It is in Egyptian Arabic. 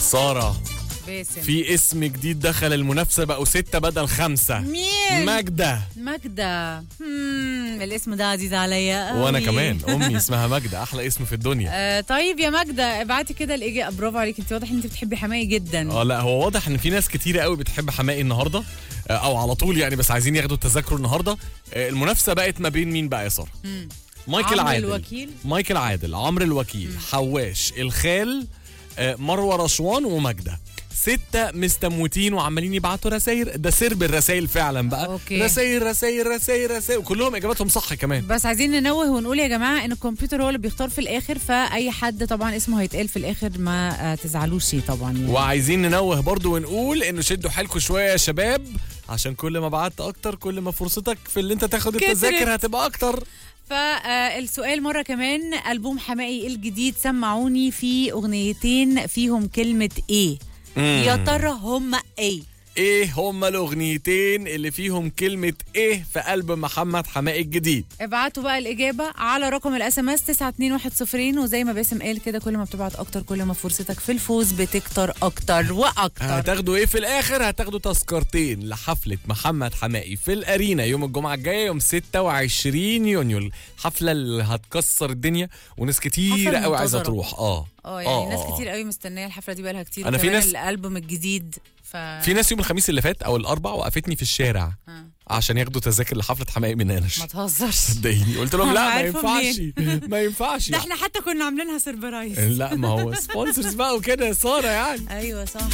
ساره باسم في اسم جديد دخل المنافسه بقوا ستة بدل خمسة مين ماجدة ماجدة هم الاسم ده عزيز عليا وانا أوي. كمان امي اسمها ماجدة احلى اسم في الدنيا آه طيب يا ماجدة ابعتي كده الاجابه برافو عليك انت واضح ان انت بتحبي حماقي جدا اه لا هو واضح ان في ناس كتيره قوي بتحب حماقي النهارده آه، او على طول يعني بس عايزين ياخدوا التذاكر النهارده آه، المنافسه بقت ما بين مين بقى يا ساره مم. مايكل عمرو عادل الوكيل. مايكل عادل عمرو الوكيل حواش الخال آه، مروه رشوان وماجده ستة مستموتين وعمالين يبعتوا رسائل ده سرب الرسائل فعلا بقى أوكي. رسائل رسائل رسائل رسائل وكلهم اجاباتهم صح كمان بس عايزين ننوه ونقول يا جماعه ان الكمبيوتر هو اللي بيختار في الاخر فاي حد طبعا اسمه هيتقال في الاخر ما آه تزعلوش طبعا يعني. وعايزين ننوه برضو ونقول انه شدوا حيلكم شويه يا شباب عشان كل ما بعت اكتر كل ما فرصتك في اللي انت تاخد كترت. التذاكر هتبقى اكتر فالسؤال مرة كمان ألبوم حماقي الجديد سمعوني في أغنيتين فيهم كلمة إيه يا ترى هما إيه ايه هما الاغنيتين اللي فيهم كلمه ايه في قلب محمد حماقي الجديد ابعتوا بقى الإجابة على رقم الاس ام اس 92100 وزي ما باسم قال كده كل ما بتبعت أكتر كل ما فرصتك في الفوز بتكتر أكتر وأكتر هتاخدوا ايه في الاخر هتاخدوا تذكرتين لحفله محمد حماقي في الارينا يوم الجمعه الجايه يوم 26 يونيو الحفله اللي هتكسر الدنيا وناس كتير حفلة قوي عايزه منتظرة. تروح اه اه يعني ناس آه. كتير قوي مستنيه الحفله دي بقالها كتير أنا في وكمان ناس- الالبوم الجديد ف في ناس يوم الخميس اللي فات او الاربع وقفتني في الشارع آه. عشان ياخدوا تذاكر لحفله حماقي منانش ما تهزرش صدقيني قلت لهم لا ما عارفة ينفعش ما ينفعش ده احنا حتى كنا عاملينها سربرايز لا ما هو سبونسرز بقى وكده يا ساره يعني ايوه صح